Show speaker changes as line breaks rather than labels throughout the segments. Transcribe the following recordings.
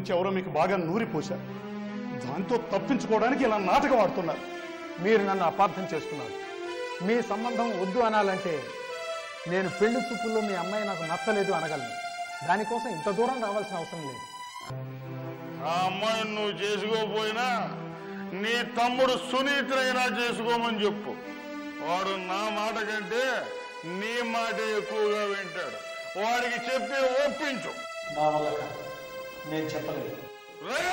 గురించి ఎవరో మీకు బాగా నూరిపోశారు దాంతో తప్పించుకోవడానికి ఇలా నాటకం ఆడుతున్నారు
మీరు నన్ను అపార్థం చేసుకున్నారు మీ సంబంధం వద్దు అనాలంటే నేను పెళ్లి చూపుల్లో మీ అమ్మాయి నాకు నచ్చలేదు అనగలను దానికోసం ఇంత దూరం రావాల్సిన అవసరం లేదు
ఆ అమ్మాయిని నువ్వు చేసుకోపోయినా నీ తమ్ముడు సునీతనైనా చేసుకోమని చెప్పు వాడు నా మాట కంటే నీ మాట ఎక్కువగా వింటాడు వాడికి చెప్పి ఒప్పించు
నా వల్ల కాదు నేను చెప్పలేదు
రే!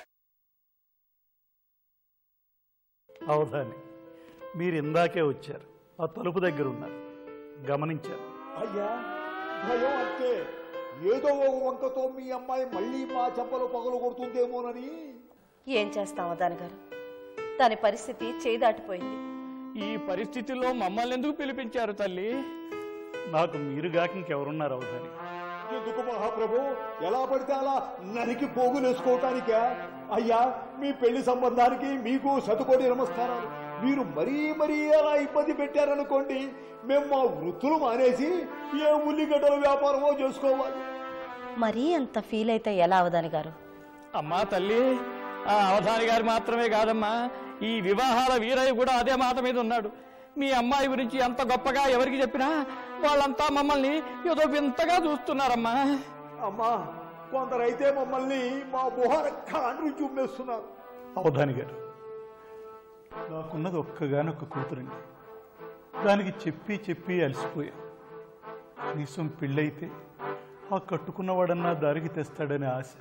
అవధాని మీరు ఇందాకే వచ్చారు ఆ తలుపు దగ్గర ఉన్నారు గమనించారు
అయ్యా భయం అంతే ఏదో ఒక వంకతో మీ అమ్మాయి మళ్ళీ మా చెంపలు పగలు కొడుతుందేమోనని
ఏం చేస్తాం దానిగారు దాని పరిస్థితి చేయి దాటిపోయింది
ఈ పరిస్థితుల్లో మమ్మల్ని ఎందుకు పిలిపించారు తల్లి
నాకు మీరుగాక ఇంకెవరున్నారు అవధాని
ఎందుకు మహాప్రభు ఎలా పడితే అలా నరికి పోగులేసుకోవటానికా అయ్యా మీ పెళ్లి సంబంధానికి మీకు శతకోటి నమస్కారాలు మీరు మరీ మరీ అలా ఇబ్బంది పెట్టారనుకోండి మేము మా వృత్తులు మానేసి ఏ ఉల్లిగడ్డల వ్యాపారమో చేసుకోవాలి
మరీ అంత ఫీల్ అయితే ఎలా అవదాని గారు
అమ్మా తల్లి ఆ అవధాని గారు మాత్రమే కాదమ్మా ఈ వివాహాల వీరయ్య కూడా అదే మాట మీద ఉన్నాడు మీ అమ్మాయి గురించి ఎంత గొప్పగా ఎవరికి చెప్పినా వాళ్ళంతా మమ్మల్ని ఏదో వింతగా చూస్తున్నారమ్మా
అమ్మా కొందరైతే మమ్మల్ని మా మొహన కాండ్రు చూపేస్తున్నారు
అవధాని గారు నాకున్నది ఒక్కగానొక్క కూతురండి దానికి చెప్పి చెప్పి అలసిపోయా కనీసం పెళ్ళైతే ఆ కట్టుకున్నవాడన్నా దారికి తెస్తాడనే ఆశ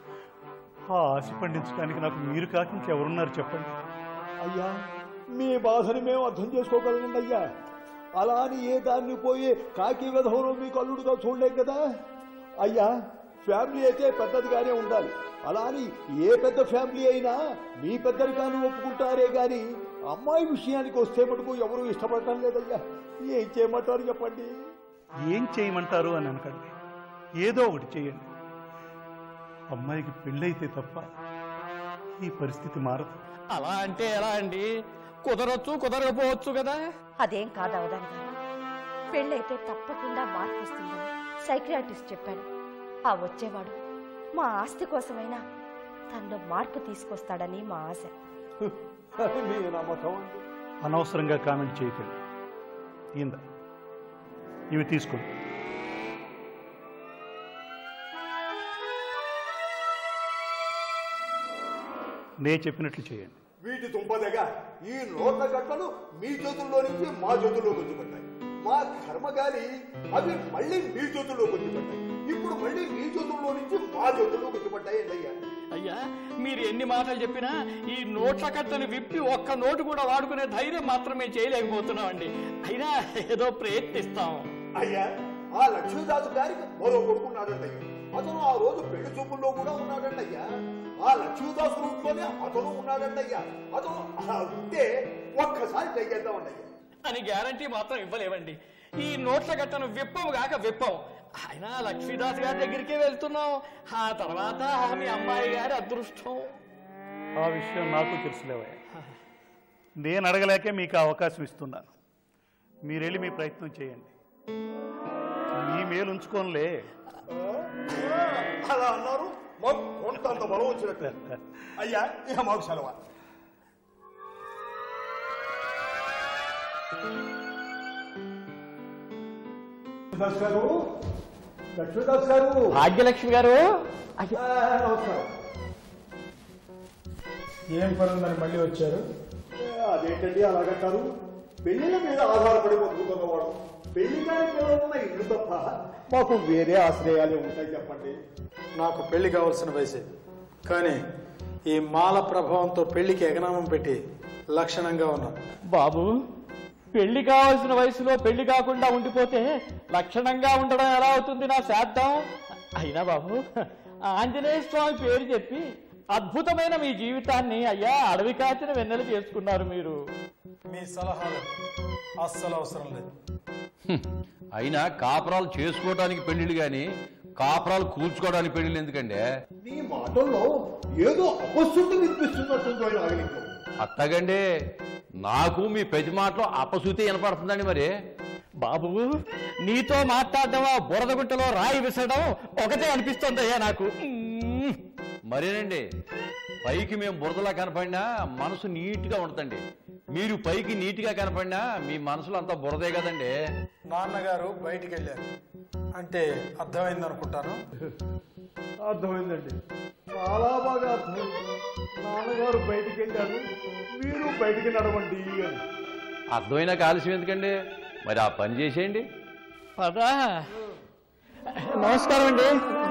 ఆ ఆశ పండించడానికి నాకు మీరు కాక ఇంకెవరున్నారు చెప్పండి
అయ్యా మీ బాధని మేము అర్థం చేసుకోగలండి అయ్యా అలా అని ఏ దాన్ని పోయి కాకి విధంలో మీకు అల్లుడుగా చూడలేం కదా అయ్యా ఫ్యామిలీ అయితే పెద్దదిగానే ఉండాలి అలా అని ఏ పెద్ద ఫ్యామిలీ అయినా మీ పెద్దరికాన్ని ఒప్పుకుంటారే గాని అమ్మాయి విషయానికి వస్తే మటుకు ఎవరు ఇష్టపడటం లేదయ్యా ఏం చేయమంటారు చెప్పండి
ఏం చేయమంటారు అని అనకండి ఏదో ఒకటి చేయండి అమ్మాయికి పెళ్ళైతే తప్ప ఈ పరిస్థితి మారదు
అలా అంటే ఎలా అండి కుదరొచ్చు కుదరకపోవచ్చు కదా
అదేం కాదు అవదాని గారు పెళ్ళైతే తప్పకుండా మార్పు వస్తుందని సైక్రియాటిస్ట్ చెప్పాడు ఆ వచ్చేవాడు మా ఆస్తి కోసమైనా తనలో మార్పు తీసుకొస్తాడని మా ఆశ
అది మీ నమ్మకం అండి
అనవసరంగా కామెంట్ చేయకండి ఇంద ఇవి తీసుకోండి నే చెప్పినట్లు చేయండి
వీటి తుంపదగా ఈ నోట్ల గట్టలు మీ చేతుల్లో నుంచి మా చేతుల్లోకి వచ్చిపడ్డాయి మా కర్మ గాని అవి మళ్ళీ మీ చేతుల్లోకి వచ్చిపడ్డాయి ఇప్పుడు మళ్ళీ మీ చేతుల్లో నుంచి మా చేతుల్లోకి వచ్చిపడ్డాయి అయ్యా
అయ్యా మీరు ఎన్ని మాటలు చెప్పినా ఈ నోట్ల కట్టను విప్పి ఒక్క నోటు కూడా వాడుకునే ధైర్యం మాత్రమే చేయలేకపోతున్నామండి అయినా ఏదో ప్రయత్నిస్తాం
అయ్యా ఆ లక్ష్మీదాసు గారికి మరో కొడుకున్నాడండి అయ్యా అతను ఆ రోజు పెళ్లి చూపుల్లో కూడా ఉన్నాడండి అయ్యా ఆ లక్ష్మీదాసు రూట్లోనే అతను ఉన్నాడండి అయ్యా అతను అలా ఉంటే ఒక్కసారి తెగేద్దామండి అయ్యా
అని గ్యారంటీ మాత్రం ఇవ్వలేవండి ఈ నోట్ల గట్టను విప్పం కాక విప్పం అయినా లక్ష్మీదాస్ గారి దగ్గరికే వెళ్తున్నాం ఆ తర్వాత మీ అమ్మాయి గారి అదృష్టం
ఆ విషయం నాకు తెలుసులేవయ్య నేను అడగలేకే మీకు ఆ అవకాశం ఇస్తున్నాను మీరు వెళ్ళి మీ ప్రయత్నం చేయండి మీ మేలు ఉంచుకోనులే
అలా అన్నారు మాకు కొంతంత బలం వచ్చినట్టు అయ్యా ఇక మాకు సెలవు దాస్ గారు లక్ష్మీదాస్ గారు
భాగ్యలక్ష్మి గారు
ఆ, నమస్కారం
ఏం పని ఉందని మళ్ళీ వచ్చారు
ఏ, అదేంటండి అలాగంటారు పెళ్లిల మీద ఆధారపడి బతుకుతున్నవాడు పెళ్లి కాని పిల్లలున్న ఇల్లు తప్ప మాకు వేరే ఆశ్రయాలే ఉంటాయి చెప్పండి
నాకు పెళ్లి కావాల్సిన వయసే కానీ ఈ మాల ప్రభావంతో పెళ్లికి ఎగనామం పెట్టి లక్షణంగా ఉన్నాను
బాబు పెళ్లి కావాల్సిన వయసులో పెళ్లి కాకుండా ఉండిపోతే లక్షణంగా ఉండడం ఎలా అవుతుంది నా శాద్దం అయినా బాబు ఆంజనేయ స్వామి పేరు చెప్పి అద్భుతమైన మీ జీవితాన్ని అయ్యా అడవి కాచిన వెన్నెల చేసుకున్నారు మీరు
మీ సలహాలు అస్సలు అవసరం లేదు
హ్మ్. అయినా కాపురాలు చేసుకోవడానికి పెళ్లిళ్ళు గాని కాపురాలు కూల్చుకోవడానికి పెళ్లిళ్ళు ఎందుకండి
నీ మాటల్లో ఏదో అపశుద్ధి వినిపిస్తున్నట్టుందో ఈ నాగలింగం
అత్తగండి నాకు మీ ప్రతి మాటలో అపశృతి వినపడుతుందండి మరి
బాబు నీతో మాట్లాడడం ఆ బురద గుంటలో రాయి విసరడం ఒకటే అనిపిస్తుందయ్యా నాకు మ్మ్.
మరేనండి పైకి మేము బురదలా కనపడినా మనసు నీట్గా ఉంటుందండి మీరు పైకి నీట్గా కనపడినా మీ మనసులో అంతా బురదే కదండి
నాన్నగారు బయటికి వెళ్ళారు అంటే అర్థమైంది అనుకుంటాను
అర్థమైందండి చాలా బాగా అర్థమైంది నాన్నగారు బయటికి వెళ్ళారు మీరు బయటికి నడవండి అని
అర్థమైనా ఆలస్యం ఎందుకండి మరి ఆ పని చేసేయండి
పదా నమస్కారం అండి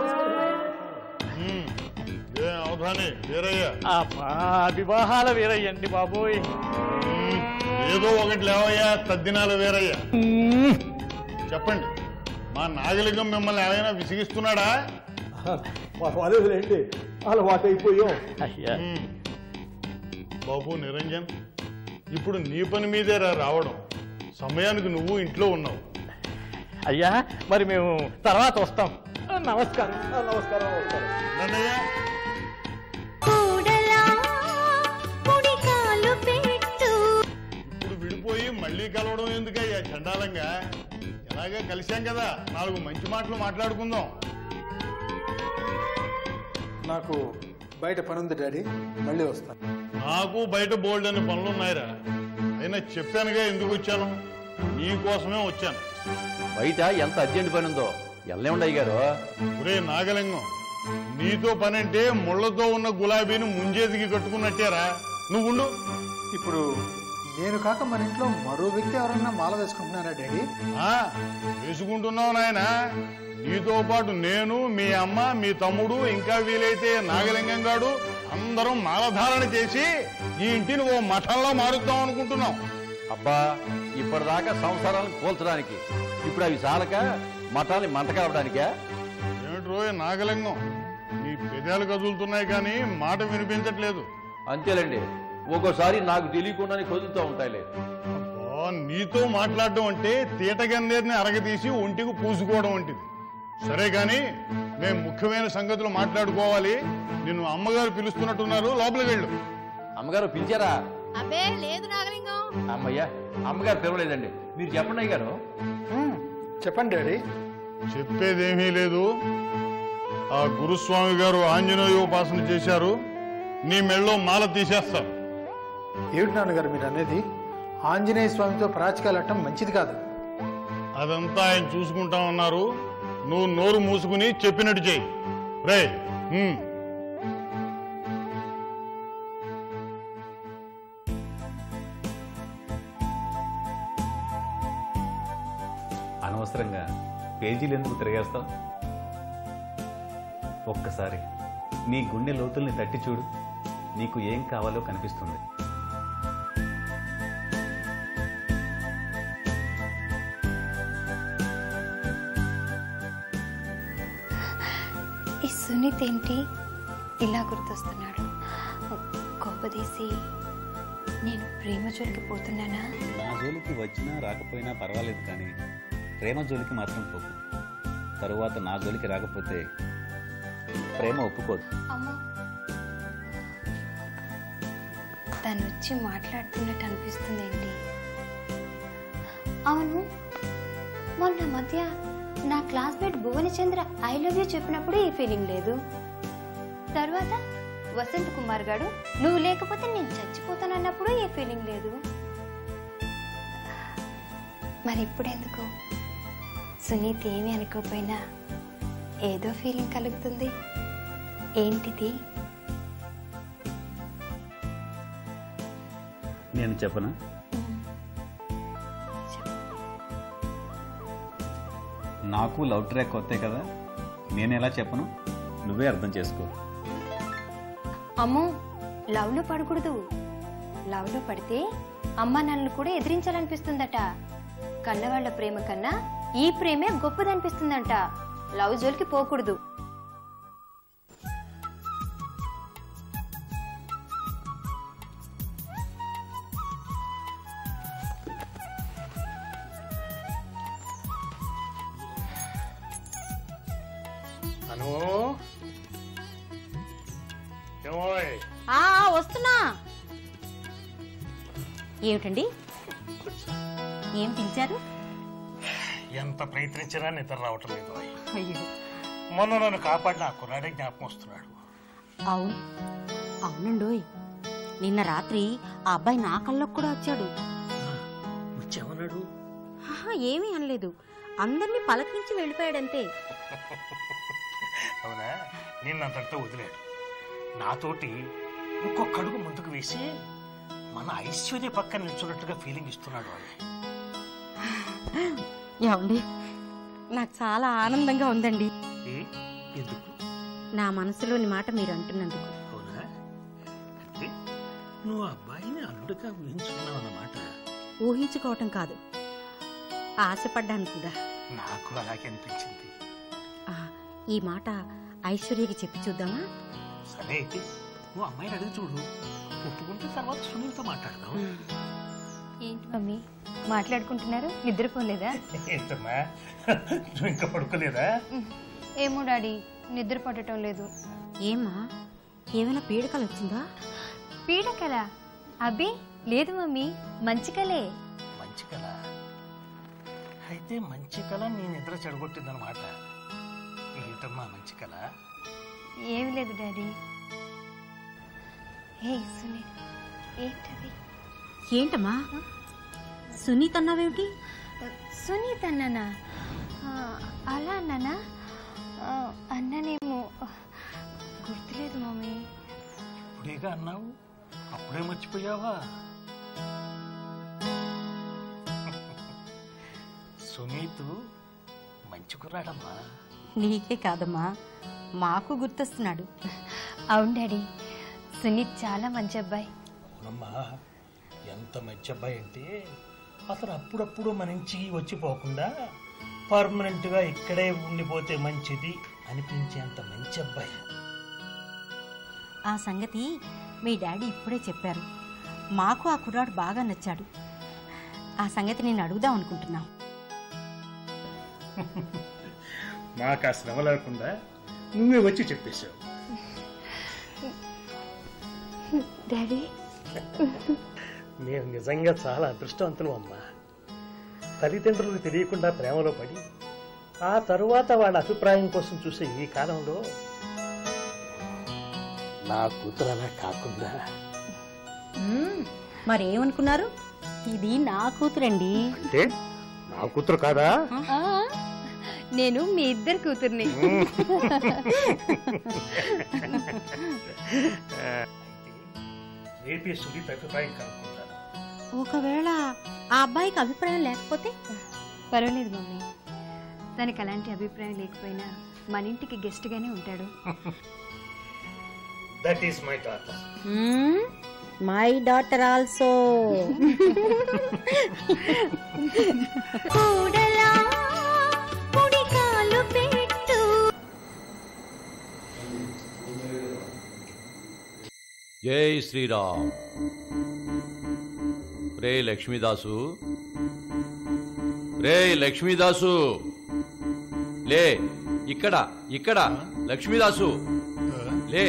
ఏ అవధాని వీరయ్య
అబ్బా వివాహాల వీరయ్యండి బాబోయ్
ఉమ్, ఏదో ఒకటి లేవయ్యా తద్దినాలు వీరయ్య చెప్పండి మా నాగలింగం మిమ్మల్ని ఏమైనా విసిగిస్తున్నాడా
పర్వాలేదులేండి అలవాటు అయిపోయాం
అయ్యా
ఉమ్. బాబు నిరంజన్ ఇప్పుడు నీ పని మీదే రా రావడం సమయానికి నువ్వు ఇంట్లో ఉన్నావు
అయ్యా మరి మేము తర్వాత వస్తాం నమస్కారం
నమస్కారం నమస్కారం
నన్నయ్య
కూడలా కుడికాలు పెట్టు
ఇప్పుడు విడిపోయి మళ్ళీ కలవడం ఎందుకయ్యా చండాలంగా ఎలాగా కలిశాం కదా నాలుగు మంచి మాటలు మాట్లాడుకుందాం
నాకు బయట పని ఉంది డాడీ మళ్ళీ వస్తాను
నాకు బయట బోల్డ్ అనే పనులు ఉన్నాయిరా అయినా చెప్పానుగా ఎందుకు వచ్చాను నీ కోసమే వచ్చాను
బయట ఎంత అర్జెంట్ పని ఉందో ఎల్లేమండి గారు
ఒరే నాగలింగం నీతో పని అంటే ముళ్ళతో ఉన్న గులాబీని ముంజేతికి కట్టుకున్నట్టేరా నువ్వు ఉండు
ఇప్పుడు నేను కాక మన ఇంట్లో మరో వ్యక్తి ఎవరన్నా మాల వేసుకుంటున్నారా డాడీ
ఆ, వేసుకుంటున్నావు నాయన నీతో పాటు నేను మీ అమ్మ మీ తమ్ముడు ఇంకా వీలైతే నాగలింగం గాడు అందరం మాలధారణ చేసి ఈ ఇంటిని ఓ మఠంలో మారుద్దాం అనుకుంటున్నాం
అబ్బా ఇప్పటిదాకా సంసారాలను కూల్చడానికి ఇప్పుడు అవి చాలక మఠాన్ని మంట కావడానికా
ఏమిటి రోయ్ నాగలింగం నీ పెదాలు కదులుతున్నాయి కానీ మాట వినిపించట్లేదు
అంతేలేండి ఒక్కోసారి నాకు తెలియకుండానే కదులుతూ ఉంటాయిలే
అబ్బా, నీతో మాట్లాడడం అంటే తీటగన్నేరుని అరగదీసి ఒంటికి పూసుకోవడం వంటిది సరే గాని మేము ముఖ్యమైన సంగతులు మాట్లాడుకోవాలి నిన్ను అమ్మగారు పిలుస్తున్నట్టున్నారు లోపలికి వెళ్ళు
అమ్మగారు పిలిచారా
అబ్బే లేదు నాగలింగం
అమ్మయ్యా అమ్మగారు పిలవలేదండి మీరు చెప్పండి అయ్య గారు
మ్మ్. చెప్పండి డాడీ
చెప్పేదేమీ లేదు ఆ గురుస్వామి గారు ఆంజనేయోపాసన చేశారు నీ మెళ్ళో మాల తీసేస్తారు
ఏమిటి నాన్నగారు మీరు అనేది ఆంజనేయ స్వామితో ప్రాచికాలు అట్టం మంచిది కాదు
అదంతా ఆయన చూసుకుంటా ఉన్నారు నువ్వు నోరు మూసుకుని చెప్పినట్టు చేయి రే ఉమ్.
అనవసరంగా పేజీలు ఎందుకు తిరిగేస్తావు ఒక్కసారి నీ గుండె లోతుల్ని తట్టి చూడు నీకు ఏం కావాలో కనిపిస్తుంది
ఈ సునీత్ ఏంటి ఇలా గుర్తొస్తున్నాడు కోపదీసి నేను ప్రేమ జోలికి పోతున్నానా
నా జోలికి వచ్చినా రాకపోయినా పర్వాలేదు కానీ ప్రేమ జోలికి మాత్రం పోకు తరువాత నా జోలికి రాకపోతే ప్రేమ ఒప్పుకోదు
అమ్మో తను వచ్చి మాట్లాడుతున్నట్టు అనిపిస్తుంది ఏంటి అవును మొన్న మధ్య నా classmate Bhuvanachandra I love you చెప్పినప్పుడు ఈ ఫీలింగ్ లేదు తర్వాత వసంత్ కుమార్ గారు నువ్వు లేకపోతే నేను చచ్చిపోతానన్నప్పుడు ఏ ఫీలింగ్ లేదు మరి ఇప్పుడెందుకు సునీత్ ఏమీ అనుకోపోయినా ఏదో ఫీలింగ్ కలుగుతుంది ఏంటిది
నేను చెప్పనా నాకు లవ్ ట్రాక్ కొత్తే కదా నేను ఎలా చెప్పను నువ్వే అర్థం చేసుకో
అమ్మో లవ్లో పడకూడదు లవ్లో పడితే అమ్మ నన్ను కూడా ఎదిరించాలనిపిస్తుందట కన్నవాళ్ల ప్రేమ కన్నా ఈ ప్రేమే గొప్పదనిపిస్తుందంట లవ్ జోలికి పోకూడదు
అను ఏమోయ్
ఆ ఆ, వస్తున్నా ఏమిటండి ఏం పిలిచారు
ఎంత ప్రయత్నించినా నిద్ర రావటం లేదు
అయ్యో
మొన్న నన్ను కాపాడిన ఆ కుర్రాడే జ్ఞాపకం వస్తున్నాడు
అవును అవునండోయ్ నిన్న రాత్రి ఆ అబ్బాయి నా కళ్ళకు కూడా వచ్చాడు
వచ్చేమన్నాడు
ఆహా, ఏమీ అనలేదు అందరినీ పలకరించి వెళ్ళిపోయాడంతే
అవునా నిన్నంతటితో వదిలేడు నాతోటి ఇంకొక అడుగు ముందుకు వేసి మన ఐశ్వర్య పక్కన నిల్చున్నట్టుగా ఫీలింగ్ ఇస్తున్నాడు వాడు
ఏమండి నాకు చాలా ఆనందంగా ఉందండి
ఏ? ఎందుకు
నా మనసులోని మాట మీరు అంటున్నందుకు
అవునా అంటే నువ్వు ఆ అబ్బాయిని అల్లుడుగా ఊహించుకున్నావు అన్నమాట
ఊహించుకోవటం కాదు ఆశపడ్డాను కూడా
నాకు అలాగే అనిపించింది
ఆ, ఈ మాట ఐశ్వర్యకి చెప్పి చూద్దామా
సరే అయితే నువ్వు అమ్మాయిని అడిగి చూడు ఒప్పుకుంటే తర్వాత సునీల్తో మాట్లాడదాం
ఏంటి మమ్మీ మాట్లాడుకుంటున్నారు నిద్రపోలేదా
ఏంటమ్మా నువ్వు ఇంకా పడుకోలేదా
ఏమో డాడీ నిద్ర పట్టడం లేదు
ఏమా ఏమైనా పీడకలు వచ్చిందా
పీడకల అబ్బి లేదు మమ్మీ మంచి కలే
మంచి కళ అయితే మంచి కళ నీ నిద్ర చెడగొట్టిందనమాట ఏంటమ్మా మంచి కళ
ఏమి లేదు డాడీ ఏ సునీల్ ఏంటది
ఏంటమ్మా సునీత్ అన్నావేమిటి
సునీత్ అన్నానా ఆ, అలా అన్నానా ఆ, అన్నానేమో గుర్తులేదు మమ్మీ
ఇప్పుడేగా అన్నావు అప్పుడే మర్చిపోయావా సునీతు మంచి కుర్రాడమ్మా
నీకే కాదమ్మా మాకు గుర్తొస్తున్నాడు
అవును డాడీ సునీత్ చాలా మంచి అబ్బాయి
అవునమ్మా ఎంత మంచి అబ్బాయి అంటే అతను అప్పుడప్పుడు మన ఇంటికి వచ్చిపోకుండా పర్మనెంట్గా ఇక్కడే ఉండిపోతే మంచిది అనిపించేంత మంచి అబ్బాయి
ఆ సంగతి మీ డాడీ ఇప్పుడే చెప్పారు మాకు ఆ కుర్రాడు బాగా నచ్చాడు ఆ సంగతి నేను అడుగుదాం అనుకుంటున్నాం
మాకు ఆ శ్రమ లేకుండా నువ్వే వచ్చి చెప్పేశావు
డాడీ
మేము నిజంగా చాలా అదృష్టవంతులు అమ్మా తల్లిదండ్రులకు తెలియకుండా ప్రేమలో పడి ఆ తరువాత వాళ్ళ అభిప్రాయం కోసం చూసే ఈ కాలంలో నా కూతురు అలా కాకుండా
మరేమనుకున్నారు ఇది నా కూతురండి
అంటే నా కూతురు కాదా
ఆ, నేను మీ ఇద్దరు కూతుర్ని
రేపే సునీత అభిప్రాయం కనుక్కుంటాను
ఒకవేళ ఆ అబ్బాయికి అభిప్రాయం లేకపోతే
పర్వాలేదు మమ్మీ తనకి అలాంటి అభిప్రాయం లేకపోయినా మన ఇంటికి గెస్ట్గానే ఉంటాడు
that is my daughter
my daughter also
జై శ్రీరామ్ రే లక్ష్మీదాసు రే లక్ష్మీదాసు లే ఇక్కడ ఇక్కడ లక్ష్మీదాసు లే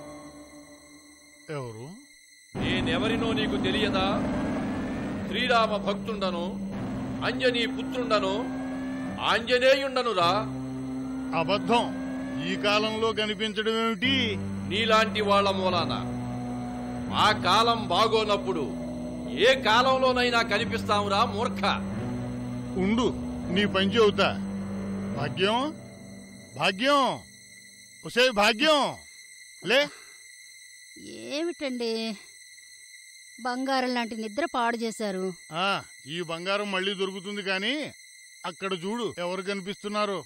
ఎవరు
నేనెవరినో నీకు తెలియదా శ్రీరామ భక్తుండను అంజనీ పుత్రుండను ఆంజనేయుండనురా
అబద్ధం ఈ కాలంలో కనిపించడం ఏమిటి
నీలాంటి వాళ్ళ మూలాన ఆ కాలం బాగోనప్పుడు ఏ కాలంలోనైనా కనిపిస్తావురా మూర్ఖ
ఉండు నీ పని చెబుతా భాగ్యం భాగ్యం ఒసే భాగ్యం లే
ఏమిటండి బంగారం లాంటి నిద్ర పాడు చేశారు
ఆ ఈ బంగారం మళ్ళీ దొరుకుతుంది కానీ అక్కడ చూడు ఎవరు కనిపిస్తున్నారు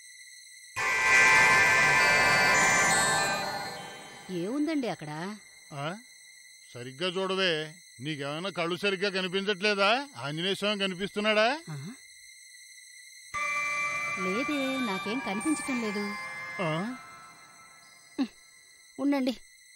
ఏముందండి అక్కడ
ఆ సరిగ్గా చూడవే నీకేమైనా కళ్ళు సరిగ్గా కనిపించట్లేదా ఆంజనేయ స్వామి కనిపిస్తున్నాడా
లేదే నాకేం కనిపించటం లేదు
ఆ?
ఉండండి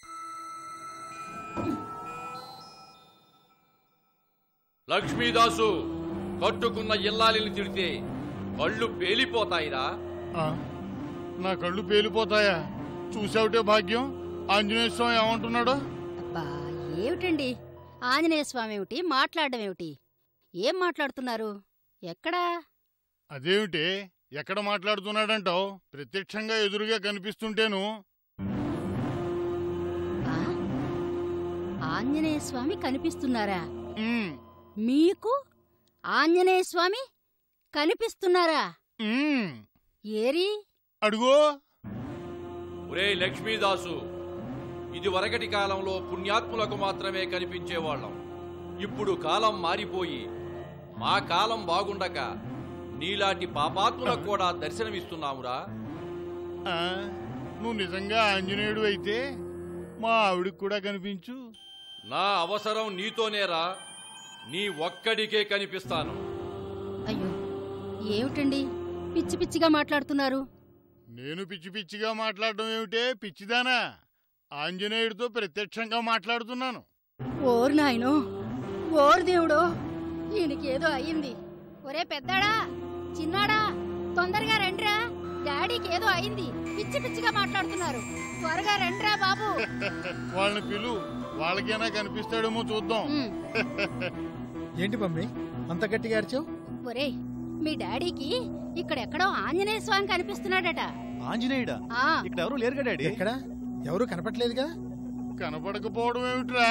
లక్ష్మీదాసు కట్టుకున్న ఇల్లాలిని తిడితే కళ్ళు పేలిపోతాయిరా
ఆ? నా కళ్ళు పేలిపోతాయా చూసావుటే భాగ్యం ఆంజనేయ స్వామి ఏమంటున్నాడు
అబ్బా ఏమిటండి ఆంజనేయ స్వామి ఏమిటి మాట్లాడడం ఏమిటి ఏం మాట్లాడుతున్నారు ఎక్కడా
అదేమిటి ఎక్కడ మాట్లాడుతున్నాడంటావు ప్రత్యక్షంగా ఎదురుగా కనిపిస్తుంటేను
ఆంజనేయ స్వామి కనిపిస్తున్నారా మీకు ఆంజనేయ స్వామి కనిపిస్తున్నారా ఏరి
అడుగో
ఒరే లక్ష్మీదాసు ఇది వరకటి కాలంలో పుణ్యాత్ములకు మాత్రమే కనిపించేవాళ్ళం ఇప్పుడు కాలం మారిపోయి మా కాలం బాగుండక నీలాంటి పాపాత్ములకు కూడా దర్శనమిస్తున్నామురా
ఆ, నువ్వు నిజంగా ఆంజనేయుడు అయితే మా ఆవిడకి కూడా కనిపించు
నా అవసరం నీతోనేరా నీ ఒక్కడికే కనిపిస్తాను
అయ్యో ఏమిటండి పిచ్చి పిచ్చిగా మాట్లాడుతున్నారు
నేను పిచ్చి పిచ్చిగా మాట్లాడడం ఏమిటే పిచ్చిదానా ఆంజనేయుడితో ప్రత్యక్షంగా మాట్లాడుతున్నాను
ఓరు నాయనో ఓరు దేవుడో ఈయనకేదో అయ్యింది ఒరే పెద్దాడా చిన్నాడా తొందరగా రండ్రా డాడీకి ఏదో అయింది పిచ్చి పిచ్చిగా మాట్లాడుతున్నారు త్వరగా రండ్రా బాబు
వాళ్ళని పిలు వాళ్ళకైనా కనిపిస్తాడేమో చూద్దాం
ఏంటి మమ్మీ అంత గట్టిగా అరిచావు
ఒరే మీ డాడీకి ఇక్కడెక్కడో ఆంజనేయ స్వామి కనిపిస్తున్నాడట
ఆంజనేయుడా
ఆ
ఇక్కడ ఎవరు లేరుగా డాడీ
ఎక్కడ ఎవరు కనపట్లేదుగా
కనపడకపోవడం ఏమిట్రా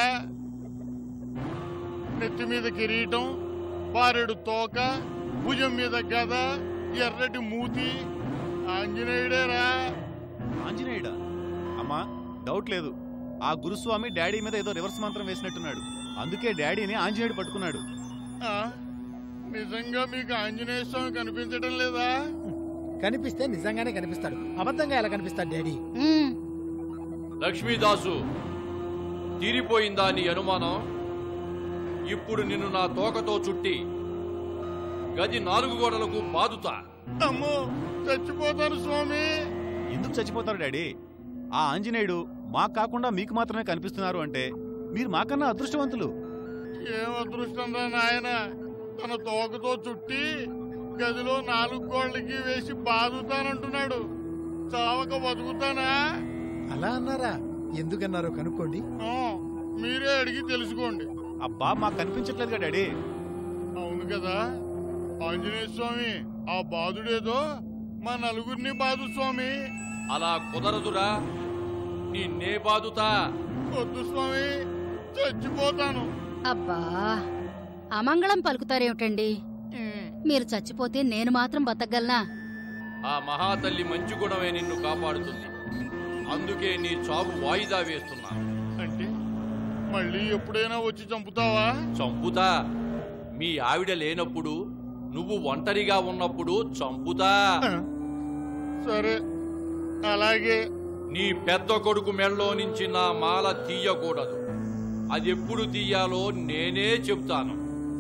నెత్తి మీద కిరీటం బారెడు తోక భుజం మీద గద ఎర్రటి మూతి ఆంజనేయుడేరా
ఆంజనేయుడా అమ్మా డౌట్ లేదు ఆ గురుస్వామి డాడీ మీద ఏదో రివర్స్ మంత్రం వేసినట్టున్నాడు అందుకే డాడీని ఆంజనేయుడు పట్టుకున్నాడు
ఆ, నిజంగా మీకు ఆంజనేయ స్వామి కనిపించడం లేదా
కనిపిస్తే నిజంగానే కనిపిస్తాడు అబద్ధంగా ఎలా కనిపిస్తాడు డాడీ
లక్ష్మీదాసు తీరిపోయిందా నీ అనుమానం ఇప్పుడు నిన్ను నా తోకతో చుట్టి గది నాలుగు గోడలకు బాదుతా
అమ్మో చచ్చిపోతాను స్వామి
ఎందుకు చచ్చిపోతారు డాడీ ఆ ఆంజనేయుడు మాకు కాకుండా మీకు మాత్రమే కనిపిస్తున్నారు అంటే మీరు మాకన్నా అదృష్టవంతులు
ఏం అదృష్టం రా నాయన తన తోకతో చుట్టి గదిలో నాలుగు గోళ్ళకి వేసి బాదుతానంటున్నాడు చావక బతుకుతానా
అలా అన్నారా ఎందుకన్నారో కనుక్కోండి
ఆ, మీరే అడిగి తెలుసుకోండి
అబ్బా మాకు కనిపించట్లేదుగా డాడీ
అవును కదా ఆంజనేయ స్వామి ఆ బాధుడేదో మా నలుగురిని బాదు స్వామి
అలా కుదరదురా నిన్నే బాదుతా
వద్దు స్వామి చచ్చిపోతాను
అబ్బా అమంగళం పలుకుతారేమిటండి మీరు చచ్చిపోతే నేను మాత్రం బతకగలనా
ఆ మహాతల్లి మంచి గుణమే నిన్ను కాపాడుతుంది అందుకే నీ చావు వాయిదా వేస్తున్నా
అంటే మళ్ళీ ఎప్పుడైనా వచ్చి చంపుతావా
చంపుతా మీ ఆవిడ లేనప్పుడు నువ్వు ఒంటరిగా ఉన్నప్పుడు చంపుతా
సరే అలాగే
నీ పెద్ద కొడుకు మెళ్ళో నుంచి నా మాల తీయకూడదు అది ఎప్పుడు తీయాలో నేనే చెప్తాను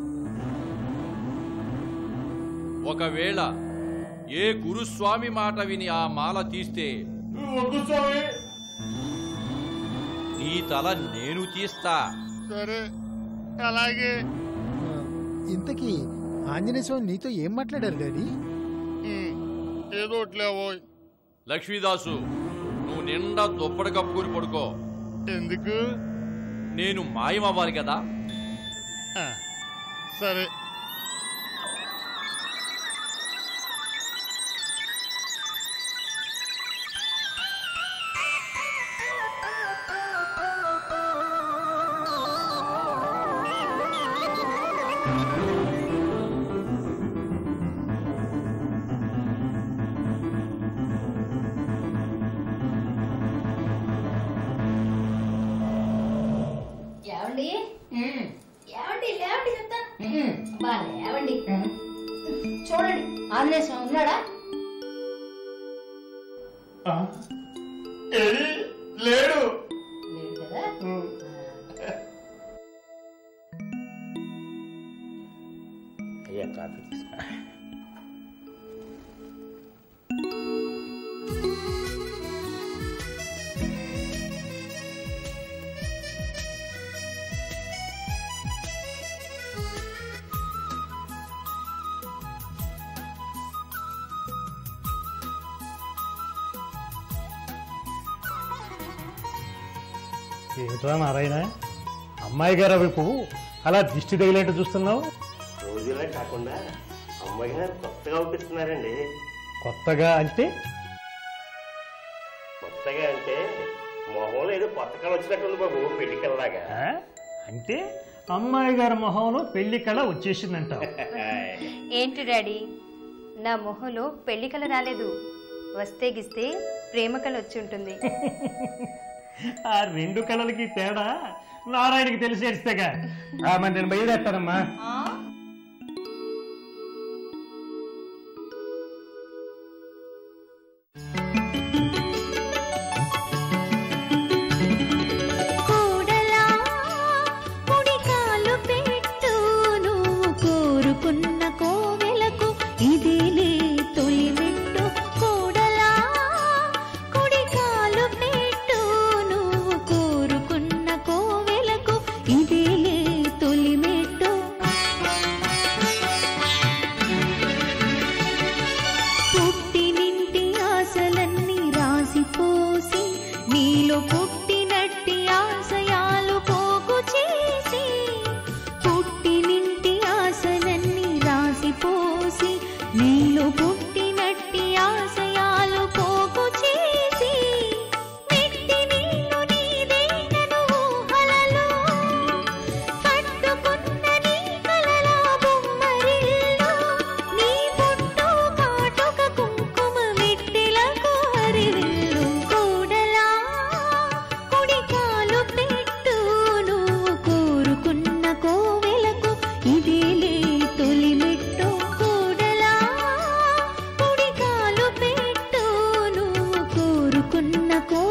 ఒకవేళ ఏ గురుస్వామి మాట విని ఆ మాల తీస్తే
వద్దు స్వామి
నీ తల నేను తీస్తా
సరే అలాగే
ఇంతకీ ఆంజనేయ స్వామి నీతో ఏం మాట్లాడారు డాడీ
ఉమ్, ఏదో ఒకటిలేవో
లక్ష్మీదాసు నువ్వు నిండా దుప్పటి కప్పుకొని పడుకో
ఎందుకు
నేను మాయమవ్వాలి కదా
ఆ, సరే
ఏమండి ఏమండి లేవండి చెప్తా బా లేవండి చూడండి ఆంజనేయ స్వామి ఉన్నాడా
ఏది? లేడు
లేడు కదా
అయ్యా కాఫీ తీసుకో
ఏమిట్రా నారాయణ అమ్మాయి గారు వైపు అలా దిష్టి తగిలేట్టు చూస్తున్నావు
రోజులా కాకుండా అమ్మాయి గారు కొత్తగా అవుపిస్తున్నారండి
కొత్తగా అంటే
కొత్తగా అంటే మొహంలో ఏదో కొత్త కళ వచ్చినట్టుంది బాబు పెళ్లికల్లాగా అంటే అమ్మాయి గారి మొహంలో పెళ్లి కళ వచ్చేసిందంట
ఏంటి డాడీ నా మొహంలో పెళ్లి కల రాలేదు వస్తే గిస్తే ప్రేమ కల వచ్చి ఉంటుంది
ఆ రెండు కళలకి తేడా నారాయణకి తెలిసేస్తేగా
ఆ, మరి నేను బయలుదేరుతానమ్మా
కోడలా కుడికాలు పెట్టు నువ్వు కోరుకున్న కోవెలకు ఇదేలే తొలి మెట్టు కోడలా కుడికాలు పెట్టు నువ్వు కోరుకున్న కోవెలకు ఇదేలే తొలి మెట్టు పుట్టినింటి ఆశలన్నీ రాసిపోసి నీలో పుట్టినట్టి ఆశయాలు పోగు చేసి పుట్టినింటి ఆశలన్నీ రాసిపోసి నీలో పుట్టినట్టి ఆశయాలు పోగు చేసి మెట్టి నిన్ను నీదేనను ఊహలలో కట్టుకున్న నీ కలల బొమ్మరిల్లు నీ పుట్టు కాటుక కుంకుమ మెట్టెలకు హరివిల్లు కూడలా కుడికాలు పెట్టు నువ్వు కోరుకున్న కోవెలకు ఇదేలే తొలి మెట్టు కూడలా కుడికాలు పెట్టు నువ్వు కోరుకున్న కో